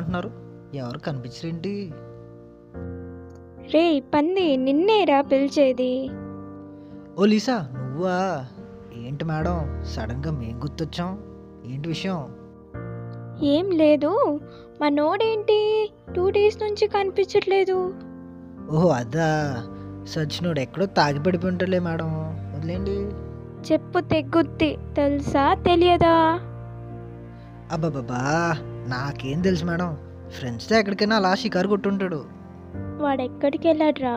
అంటున్నారు ఎవరు కనిపించరేంటి రే పంది నిన్నేరా పిలిచేది ఓ లీసా నువ్వా ఏంటి మేడం సడన్గా మేం గుర్తొచ్చాం ఏంటి విషయం ఏం లేదు మా నోడేంటి టూ డేస్ నుంచి కనిపించట్లేదు ఓహో అదా సచ్చినోడు ఎక్కడో తాగి పడిపోయి ఉంటాడులే మేడం వదిలేండి చెప్పు తెగ్గుద్ది తెలుసా తెలియదా అబ్బాబాబా నాకేం తెలుసు మేడం ఫ్రెండ్స్తో ఎక్కడికైనా అలా షికారు కొట్టుంటాడు వాడెక్కడికి వెళ్ళాడ్రా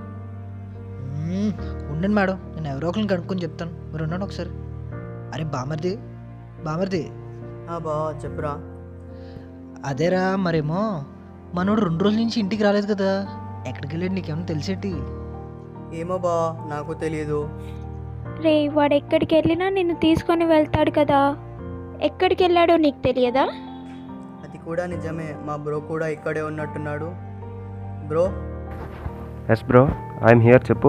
మ్మ్, ఉండండి మేడం నేను ఎవరో ఒకరిని కనుక్కొని చెప్తాను మీరు ఉండండి ఒకసారి అరే బామర్ది బామర్ది ఆ బావా చెప్పురా అదేరా మరేమో మనోడు రెండు రోజుల నుంచి ఇంటికి రాలేదు కదా ఎక్కడికి వెళ్ళాడు నీకేమైనా తెలిసేటి ఏమో బావా నాకు తెలియదు రే వాడెక్కడికి వెళ్ళినా నిన్ను తీసుకొని వెళ్తాడు కదా ఎక్కడికి వెళ్ళాడో నీకు తెలియదా అది కూడా నిజమే మా బ్రో కూడా ఇక్కడే ఉన్నట్టున్నాడు bro yes bro I'm here చెప్పు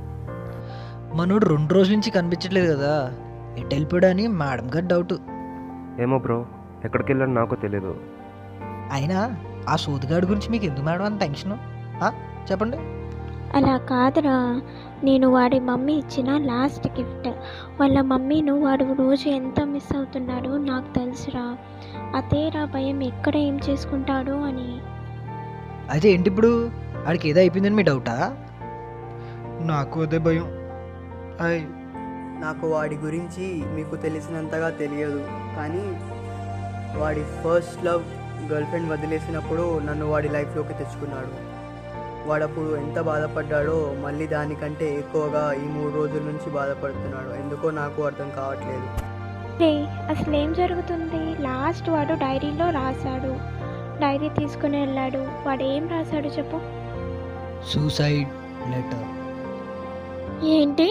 మనోడు రెండు రోజుల నుంచి కనిపించట్లేదు కదా ఎటు వెళ్ళిపోయాడు అని మేడం గారు డౌట్ ఏమో బ్రో ఎక్కడికి వెళ్ళాడు నాకు తెలియదు అయినా ఆ సోదిగాడి గురించి మీకు ఎందుకు మేడం అంత టెన్షన్ చెప్పండి అలా కాదురా నేను వాడి మమ్మీ ఇచ్చిన లాస్ట్ గిఫ్ట్ వాళ్ళ మమ్మీను వాడు రోజు ఎంత మిస్ అవుతున్నాడో నాకు తెలుసురా అదేరా భయం ఎక్కడ ఏం చేసుకుంటాడో అని అయితే ఏంటి ఇప్పుడు ఆడికి ఏదో అయిపోయిందని మీ డౌటా నాకు అదే భయం అయ్ నాకు వాడి గురించి మీకు తెలిసినంతగా తెలియదు కానీ వాడి ఫస్ట్ లవ్ గర్ల్ ఫ్రెండ్ వదిలేసినప్పుడు నన్ను వాడి లైఫ్లోకి తెచ్చుకున్నాడు వాడప్పుడు ఎంత బాధపడ్డాడో మళ్ళీ దానికంటే ఎక్కువగా ఈ మూడు రోజుల నుంచి బాధపడుతున్నాడు ఎందుకో నాకు అర్థం కావట్లేదు రే అసలు ఏం జరుగుతుంది లాస్ట్ వాడు డైరీలో రాశాడు డైరీ తీసుకుని వెళ్ళాడు వాడు ఏం రాశాడు చెప్పు సూసైడ్ లెటర్ ఏంటి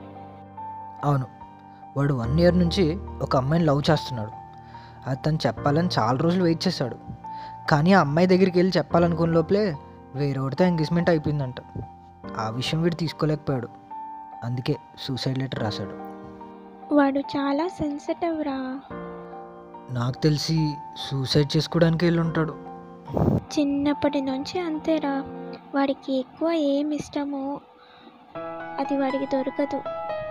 అవును వాడు వన్ ఇయర్ నుంచి ఒక అమ్మాయిని లవ్ చేస్తున్నాడు అతను చెప్పాలని చాలా రోజులు వెయిట్ చేశాడు కానీ ఆ అమ్మాయి దగ్గరికి వెళ్ళి చెప్పాలనుకున్న లోపలే వేరేవాడితో ఎంగేజ్మెంట్ అయిపోయిందంట ఆ విషయం వీడు తీసుకోలేకపోయాడు అందుకే సూసైడ్ లెటర్ రాశాడు వాడు చాలా సెన్సిటివ్ రా నాకు తెలిసి సూసైడ్ చేసుకోవడానికి వెళ్ళి ఉంటాడు చిన్నప్పటి నుంచి అంతేరా వాడికి ఎక్కువ ఏం ఇష్టమో అది వాడికి దొరకదు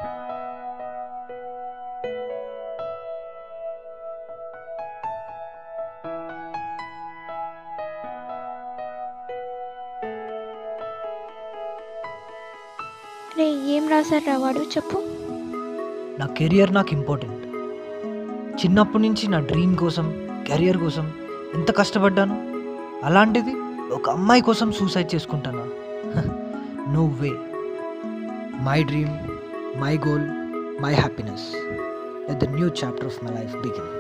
రే ఏం రాశారా వాడు చెప్పు నా కెరియర్ నాకు ఇంపార్టెంట్ చిన్నప్పటి నుంచి నా డ్రీమ్ కోసం కెరియర్ కోసం ఎంత కష్టపడ్డాను అలాంటిది ఒక అమ్మాయి కోసం సూసైడ్ చేసుకుంటానా no way my dream my goal my happiness at the new chapter of my life begin